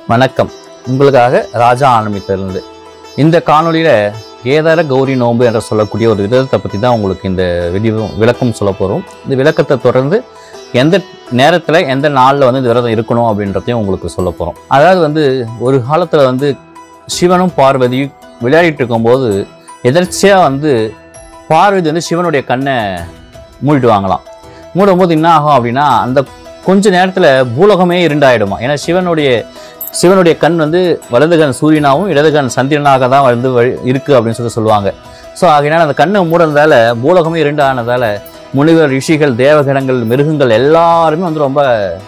வணக்கம் உங்களுக்காக ராஜா ஆரம்பித்திலிருந்து இந்த காணொளியில் கேதார கௌரி நோன்பு என்று சொல்லக்கூடிய ஒரு விரதத்தை பற்றி தான் உங்களுக்கு இந்த விடிவு விளக்கம் சொல்ல போகிறோம் இந்த விளக்கத்தை தொடர்ந்து எந்த நேரத்தில் எந்த நாளில் வந்து இந்த விரதம் இருக்கணும் அப்படின்றதையும் உங்களுக்கு சொல்ல போகிறோம் அதாவது வந்து ஒரு காலத்தில் வந்து சிவனும் பார்வதியும் விளையாடிட்டு இருக்கும்போது எதர்ச்சியாக வந்து பார்வதி வந்து சிவனுடைய கண்ணை மூடிடுவாங்களாம் மூடும்போது என்ன ஆகும் அப்படின்னா அந்த கொஞ்ச நேரத்தில் பூலோகமே இருண்டாயிடுமா ஏன்னா சிவனுடைய சிவனுடைய கண் வந்து வலது கண் சூரியனாகவும் இடது கண் சந்திரனாக தான் வந்து வழி இருக்குது அப்படின்னு சொல்லி சொல்லுவாங்க ஸோ ஆகையினால் அந்த கண்ணை மூடுறதால பூலோகமே இருண்டானதால முனிவர் ரிஷிகள் தேவகணங்கள் மிருகங்கள் எல்லாருமே வந்து ரொம்ப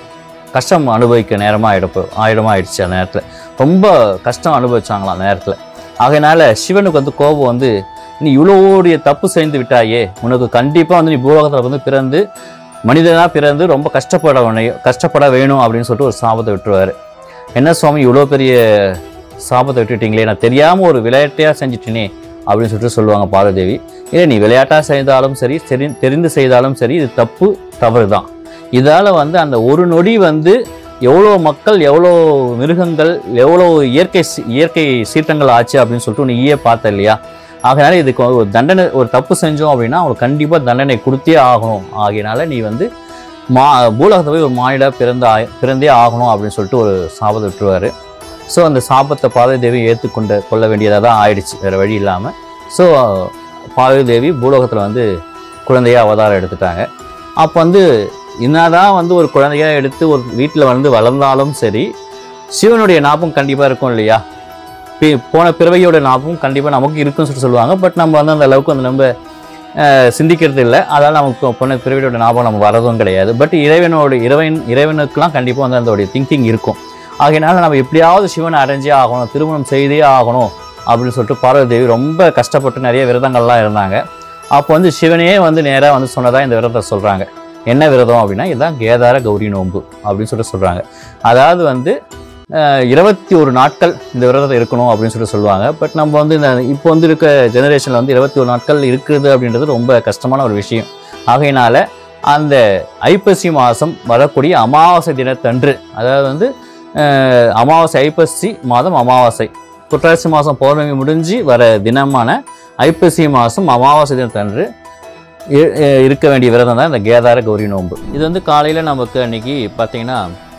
கஷ்டம் அனுபவிக்க நேரமாக ஆயிடப்போ ஆயிடமா ஆயிடுச்சு அந்த நேரத்தில் ரொம்ப கஷ்டம் அனுபவிச்சாங்களாம் அந்த நேரத்தில் ஆகையினால சிவனுக்கு வந்து கோபம் வந்து நீ இவ்வளோடைய தப்பு செய்து விட்டாயே உனக்கு கண்டிப்பாக வந்து நீ பூலோகத்தில் வந்து பிறந்து மனிதனாக பிறந்து ரொம்ப கஷ்டப்பட வேணும் கஷ்டப்பட வேணும் அப்படின்னு சொல்லிட்டு ஒரு சாபத்தை விட்டுருவார் என்ன சுவாமி இவ்வளோ பெரிய சாபத்தை விட்டுட்டீங்களே நான் தெரியாமல் ஒரு விளையாட்டையாக செஞ்சிட்டேனே அப்படின்னு சொல்லிட்டு சொல்லுவாங்க பார்வதேவி இல்லை நீ விளையாட்டாக செய்தாலும் சரி சரி தெரிந்து செய்தாலும் சரி இது தப்பு தவறு தான் இதால் வந்து அந்த ஒரு நொடி வந்து எவ்வளோ மக்கள் எவ்வளோ மிருகங்கள் எவ்வளோ இயற்கை சீ- இயற்கை சீற்றங்கள் ஆச்சு அப்படின்னு சொல்லிட்டு நீயே பார்த்த இல்லையா ஆகையினால இதுக்கு ஒரு தண்டனை ஒரு தப்பு செஞ்சோம் அப்படின்னா அவங்களுக்கு கண்டிப்பாக தண்டனை கொடுத்தே ஆகணும் ஆகையினால நீ வந்து மா பூலகத்தை போய் ஒரு மானிட பிறந்த ஆய- பிறந்தே ஆகணும் அப்படின்னு சொல்லிட்டு ஒரு சாபத்தை விட்டுருவாரு ஸோ அந்த சாபத்தை பார்வதி தேவி ஏற்றுக்கொண்டு கொள்ள வேண்டியதாக தான் ஆயிடுச்சு வேறு வழி இல்லாமல் ஸோ பார்வதி தேவி பூலோகத்தில் வந்து குழந்தையா அவதாரம் எடுத்துட்டாங்க அப்போ வந்து என்னதான் வந்து ஒரு குழந்தையா எடுத்து ஒரு வீட்டில் வந்து வளர்ந்தாலும் சரி சிவனுடைய ஞாபகம் கண்டிப்பாக இருக்கும் இல்லையா பி- போன பிறவையோட ஞாபகம் கண்டிப்பாக நமக்கு இருக்குன்னு சொல்லிட்டு சொல்லுவாங்க பட் நம்ம வந்து அந்த அளவுக்கு வந்து நம்ம அஹ், சிந்திக்கிறது இல்லை அதால் நமக்கு போன பிறவியோட ஞாபகம் நம்ம வரதும் கிடையாது பட் இறைவனோட இறைவன் இறைவனுக்கெல்லாம் கண்டிப்பாக வந்து அதோடைய திங்கிங் இருக்கும் ஆகையினால நம்ம எப்படியாவது சிவனை அடைஞ்சே ஆகணும் திருமணம் செய்தே ஆகணும் அப்படின்னு சொல்லிட்டு பார்வதி தேவி ரொம்ப கஷ்டப்பட்டு நிறைய விரதங்கள்லாம் இருந்தாங்க அப்போ வந்து சிவனையே வந்து நேராக வந்து சொன்னதாக இந்த விரதத்தை சொல்கிறாங்க என்ன விரதம் அப்படின்னா இதுதான் கேதார கௌரி நோன்பு அப்படின்னு சொல்லிட்டு சொல்கிறாங்க அதாவது வந்து இருபத்தி ஒரு நாட்கள் இந்த விரதத்தை இருக்கணும் அப்படின்னு சொல்லிட்டு சொல்லுவாங்க பட் நம்ம வந்து இந்த இப்போ வந்து இருக்க ஜெனரேஷனில் வந்து இருபத்தி ஒரு நாட்கள் இருக்குது அப்படின்றது ரொம்ப கஷ்டமான ஒரு விஷயம் ஆகையினால அந்த ஐப்பசி மாதம் வரக்கூடிய அமாவாசை தினத்தன்று அதாவது வந்து அஹ், அமாவாசை ஐப்பசி மாதம் அமாவாசை புரட்டாசி மாதம் பௌர்ணமி முடிஞ்சு வர தினமான ஐப்பசி மாதம் அமாவாசை தினத்தன்று இ- அஹ் இருக்க வேண்டிய விரதம் தான் இந்த கேதார கௌரி நோன்பு இது வந்து காலையில் நமக்கு அன்னைக்கு பார்த்தீங்கன்னா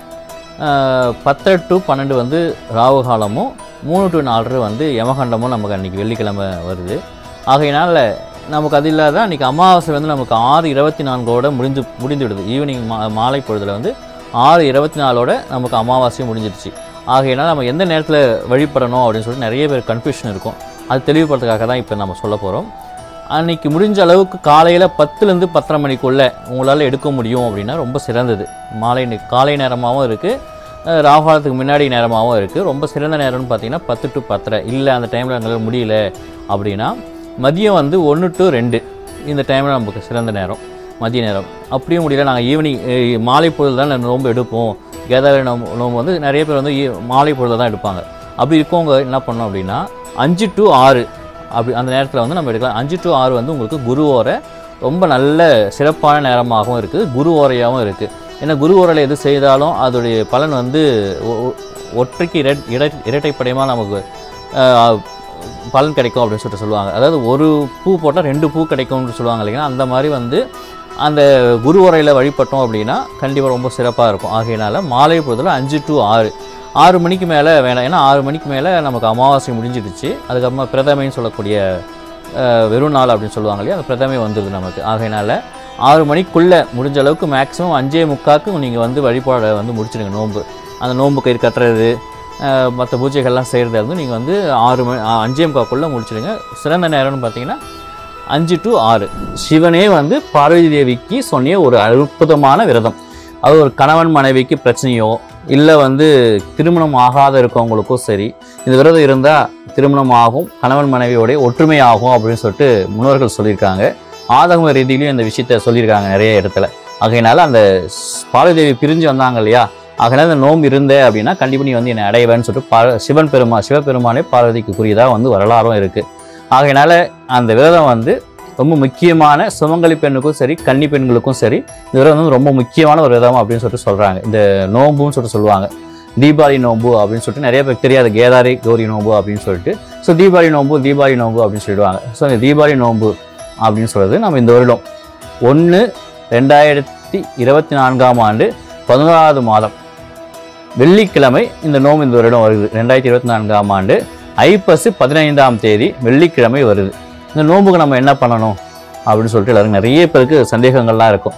ஆஹ், பத்தரை டு பன்னெண்டு வந்து ராகு காலமும் மூணு டு நாலரை வந்து யமகண்டமும் நமக்கு அன்றைக்கி வெள்ளிக்கிழமை வருது ஆகையினால நமக்கு அது இல்லாத அன்றைக்கி அமாவாசை வந்து நமக்கு ஆறு இருபத்தி நான்கோட முடிஞ்சு முடிந்து விடுது ஈவினிங் மா மாலை பொழுதில் வந்து ஆறு இருபத்தி நாலோட நமக்கு அமாவாசையும் முடிஞ்சிடுச்சு ஆகையினால நம்ம எந்த நேரத்தில் வழிபடணும் அப்படின்னு சொல்லிட்டு நிறைய பேர் கன்ஃபியூஷன் இருக்கும் அது தெளிவுபடுறதுக்காக தான் இப்போ நம்ம சொல்ல போகிறோம் அன்னைக்கு முடிஞ்ச அளவுக்கு காலையில் பத்துலேருந்து பத்தரை மணிக்குள்ளே உங்களால் எடுக்க முடியும் அப்படின்னா ரொம்ப சிறந்தது மாலை நே- காலை நேரமாகவும் இருக்குது ராகுகாலத்துக்கு முன்னாடி நேரமாகவும் இருக்குது ரொம்ப சிறந்த நேரம்னு பார்த்தீங்கன்னா பத்து டு பத்தரை இல்லை அந்த டைமில் எங்களால் முடியல அப்படின்னா மதியம் வந்து ஒன்று டு ரெண்டு இந்த டைமில் நமக்கு சிறந்த நேரம் மதிய நேரம் அப்படியும் முடியல நாங்கள் ஈவினிங் மாலை பொழுது தான் நாங்கள் நோன்பு எடுப்போம் கேதார நோம்பு நோம்பு வந்து நிறைய பேர் வந்து ஈ- மாலை பொழுது தான் எடுப்பாங்க அப்படி இருக்கவங்க என்ன பண்ணோம் அப்படின்னா அஞ்சு டு ஆறு அப்படி அந்த நேரத்தில் வந்து நம்ம எடுக்கலாம் அஞ்சு டு ஆறு வந்து உங்களுக்கு குரு ஓரை ரொம்ப நல்ல சிறப்பான நேரமாகவும் இருக்குது குரு ஓரையாகவும் இருக்குது ஏன்னா குரு ஓரையில் எது செய்தாலும் அதோடைய பலன் வந்து ஒ- ஒ- ஒற்றைக்கு இர இர இரட்டைப்படையமாக நமக்கு ஆஹ், பலன் கிடைக்கும் அப்படின்னு சொல்லிட்டு சொல்லுவாங்க அதாவது ஒரு பூ போட்டால் ரெண்டு பூ கிடைக்கும்னு சொல்லுவாங்க இல்லைங்களா அந்த மாதிரி வந்து அந்த குரு உரையில் வழிபட்டோம் அப்படின்னா கண்டிப்பாக ரொம்ப சிறப்பாக இருக்கும் ஆகையினால மாலை பொழுதில் அஞ்சு டு ஆறு ஆறு மணிக்கு மேலே வேணாம் ஏன்னா ஆறு மணிக்கு மேலே நமக்கு அமாவாசை முடிஞ்சிடுச்சு அதுக்கப்புறமா பிரதமைன்னு சொல்லக்கூடிய அஹ், வெறும் நாள் அப்படின்னு சொல்லுவாங்க இல்லையா அந்த பிரதமை வந்துடுது நமக்கு ஆகையினால ஆறு மணிக்குள்ளே முடிஞ்ச அளவுக்கு மேக்ஸிமம் அஞ்சே முக்காக்கு நீங்கள் வந்து வழிபாடை வந்து முடிச்சிடுங்க நோன்பு அந்த நோன்பு கயிறு கட்டுறது மற்ற பூஜைகள்லாம் செய்கிறத வந்து நீங்கள் வந்து ஆறு மணி ஆ, அஞ்சே முக்காக்குள்ளே முடிச்சிடுங்க சிறந்த நேரம்னு பார்த்தீங்கன்னா அஞ்சு டு ஆறு சிவனே வந்து பார்வதி தேவிக்கு சொன்னிய ஒரு அற்புதமான விரதம் அது ஒரு கணவன் மனைவிக்கு பிரச்சனையோ இல்லை வந்து திருமணம் ஆகாத இருக்கவங்களுக்கும் சரி இந்த விரதம் இருந்தால் திருமணம் ஆகும் கணவன் மனைவியோடைய ஒற்றுமை ஆகும் அப்படின்னு சொல்லிட்டு முன்னோர்கள் சொல்லியிருக்காங்க ஆதகம ரீதியிலையும் இந்த விஷயத்த சொல்லியிருக்காங்க நிறைய இடத்துல ஆகையினால அந்த ஸ்- பார்வதி தேவி பிரிஞ்சு வந்தாங்க இல்லையா ஆகையினால இந்த நோம்பு இருந்தே அப்படின்னா கண்டிப்பாக நீ வந்து என்னை அடைவேன்னு சொல்லிட்டு பா சிவன் பெருமா சிவபெருமானே பார்வதிக்கு குறியதாக வந்து வரலாறும் இருக்குது ஆகையினால அந்த விரதம் வந்து ரொம்ப முக்கியமான சுமங்கலி பெண்ணுக்கும் சரி கன்னி பெண்களுக்கும் சரி இந்த விரதம் வந்து ரொம்ப முக்கியமான ஒரு விரதம் அப்படின்னு சொல்லிட்டு சொல்கிறாங்க இந்த நோம்புன்னு சொல்லிட்டு சொல்லுவாங்க தீபாவளி நோன்பு அப்படின்னு சொல்லிட்டு நிறைய பேருக்கு தெரியாது கேதாரி கௌரி நோன்பு அப்படின்னு சொல்லிட்டு ஸோ தீபாவளி நோன்பு தீபாவளி நோன்பு அப்படின்னு சொல்லிடுவாங்க ஸோ இந்த தீபாவளி நோன்பு அப்படின்னு சொல்கிறது நம்ம இந்த வருடம் ஒன்று ரெண்டாயிரத்தி இருபத்தி நான்காம் ஆண்டு பதினோராவது மாதம் வெள்ளிக்கிழமை இந்த நோம்பு இந்த வருடம் வருது ரெண்டாயிரத்தி இருபத்தி நான்காம் ஆண்டு ஐப்பசு பதினைந்தாம் தேதி வெள்ளிக்கிழமை வருது இந்த நோன்புக்கு நம்ம என்ன பண்ணணும் அப்படின்னு சொல்லிட்டு எல்லாருக்கும் நிறைய பேருக்கு சந்தேகங்கள்லாம் இருக்கும்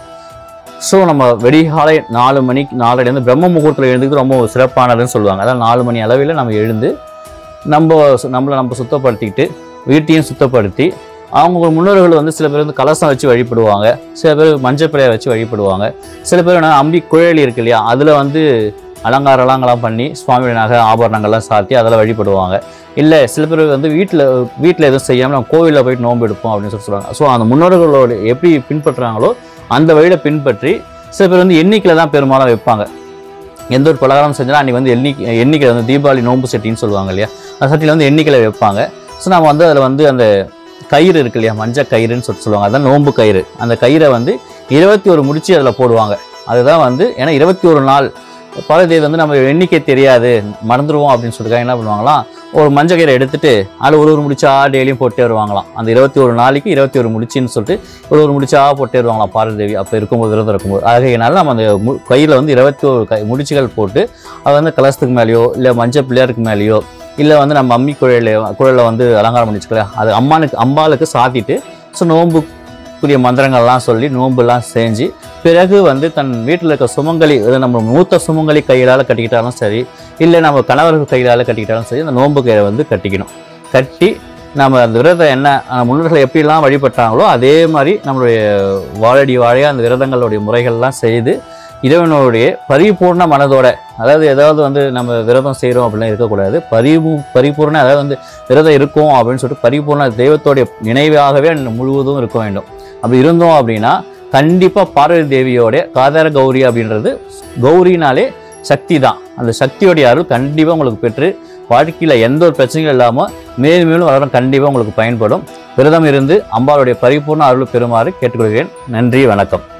ஸோ நம்ம வெடிகாலை நாலு மணிக்கு நாலரைலேருந்து பிரம்ம முகூர்த்தத்தில் எழுந்துக்கிறது ரொம்ப சிறப்பானதுன்னு சொல்லுவாங்க அதான் நாலு மணி அளவில் நம்ம எழுந்து நம்ம சு- நம்மளை நம்ம சுத்தப்படுத்திக்கிட்டு வீட்டையும் சுத்தப்படுத்தி அவங்க முன்னோர்கள் வந்து சில பேர் வந்து கலசம் வச்சு வழிபடுவாங்க சில பேர் மஞ்சள் பிள்ளையை வச்சு வழிபடுவாங்க சில பேர் என்ன அம்பி குழலி இருக்கு இல்லையா அதில் வந்து அலங்காரம் அலங்காரம் பண்ணி சுவாமியோட நகை ஆபரணங்கள்லாம் சாத்தி அதில் வழிபடுவாங்க இல்லை சில பேர் வந்து வீட்டில் வீட்டில் எதுவும் செய்யாமல் நம்ம கோவிலில் போயிட்டு நோன்பு எடுப்போம் அப்படின்னு சொல்லி சொல்லுவாங்க ஸோ அந்த முன்னோர்களோட எப்படி பின்பற்றுறாங்களோ அந்த வழியில் பின்பற்றி சில பேர் வந்து எண்ணிக்கையில் தான் பெரும்பாலும் வைப்பாங்க எந்த ஒரு பலகாரம் செஞ்சாலும் அன்றைக்கி வந்து எண்ணிக்கை எண்ணிக்கை வந்து தீபாவளி நோன்பு சட்டின்னு சொல்லுவாங்க இல்லையா அந்த சட்டியில் வந்து எண்ணிக்கையில் வைப்பாங்க ஸோ நம்ம வந்து அதில் வந்து அந்த கயிறு இருக்கு இல்லையா மஞ்சள் கயிறுன்னு சொல்லிட்டு சொல்லுவாங்க அதான் நோன்பு கயிறு அந்த கயிறை வந்து இருபத்தி ஒரு முடிச்சு அதில் போடுவாங்க அதுதான் வந்து ஏன்னா இருபத்தி ஒரு நாள் பகுதி வந்து நம்ம எண்ணிக்கை தெரியாது மறந்துடுவோம் அப்படின்னு சொல்லிட்டு என்ன பண்ணுவாங்களாம் ஒரு மஞ்சள் கயிறை எடுத்துட்டு அதில் ஒரு ஒரு முடிச்சா டெய்லியும் போட்டே வருவாங்களாம் அந்த இருபத்தி ஒரு நாளைக்கு இருபத்தி ஒரு முடிச்சுன்னு சொல்லிட்டு ஒரு ஒரு முடிச்சா போட்டே வருவாங்களாம் பார்வதி அப்போ இருக்கும்போது விரதம் இருக்கும்போது ஆகையினால நம்ம அந்த மு- கையில் வந்து இருபத்தி ஒரு கை முடிச்சுகள் போட்டு அது வந்து கலசத்துக்கு மேலேயோ இல்லை மஞ்சள் பிள்ளையாருக்கு மேலேயோ இல்லை வந்து நம்ம அம்மி குழல குழலில் வந்து அலங்காரம் பண்ணி வச்சுக்கலாம் அது அம்மானுக்கு அம்பாளுக்கு சாத்திட்டு ஸோ நோன்புக்குரிய மந்திரங்கள்லாம் சொல்லி நோன்புலாம் செஞ்சு பிறகு வந்து தன் வீட்டில் இருக்க சுமங்கலி அது நம்ம மூத்த சுமங்கலி கையிலால் கட்டிக்கிட்டாலும் சரி இல்லை நம்ம கணவர்கள் கையிலால் கட்டிக்கிட்டாலும் சரி அந்த நோன்பு கயிறை வந்து கட்டிக்கணும் கட்டி நம்ம அந்த விரதம் என்ன அஹ் முன்னோர்கள் எப்படிலாம் வழிபட்டாங்களோ அதே மாதிரி நம்மளுடைய வாழடி வாழையாக அந்த விரதங்களுடைய முறைகள்லாம் செய்து இறைவனுடைய பரிபூர்ண மனதோட அதாவது ஏதாவது வந்து நம்ம விரதம் செய்கிறோம் அப்படிலாம் இருக்கக்கூடாது பரிபூ பரிபூர்ண அதாவது வந்து விரதம் இருக்கும் அப்படின்னு சொல்லிட்டு பரிபூர்ண தெய்வத்தோடைய நினைவாகவே முழுவதும் இருக்க வேண்டும் அப்படி இருந்தோம் அப்படின்னா கண்டிப்பாக பார்வதி தேவியோடைய காதார கௌரி அப்படின்றது கௌரினாலே சக்தி தான் அந்த சக்தியோடைய அருள் கண்டிப்பாக உங்களுக்கு பெற்று வாழ்க்கையில் எந்த ஒரு பிரச்சனையும் இல்லாமல் மேலும் மேலும் வளரும் கண்டிப்பாக உங்களுக்கு பயன்படும் விரதம் இருந்து அம்பாளுடைய பரிபூர்ண அருள் பெறுமாறு கேட்டுக்கொள்கிறேன் நன்றி வணக்கம்